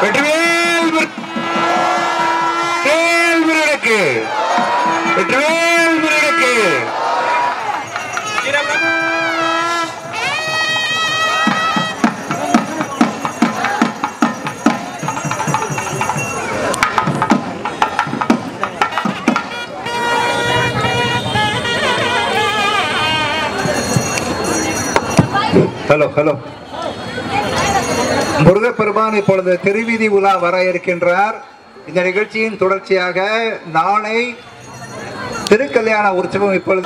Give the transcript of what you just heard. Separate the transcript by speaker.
Speaker 1: வெற்றிவேல் முரு- வேல் முருகனுக்கு வெற்றிவேல் முருகனுக்கு ஹலோ ஹலோ முருகப்பெருமான் இப்பொழுது திருவீதி உலா வர இருக்கின்றார் இந்த நிகழ்ச்சியின் தொடர்ச்சியாக நாளை திருக்கல்யாண உற்சவம் இப்பொழுது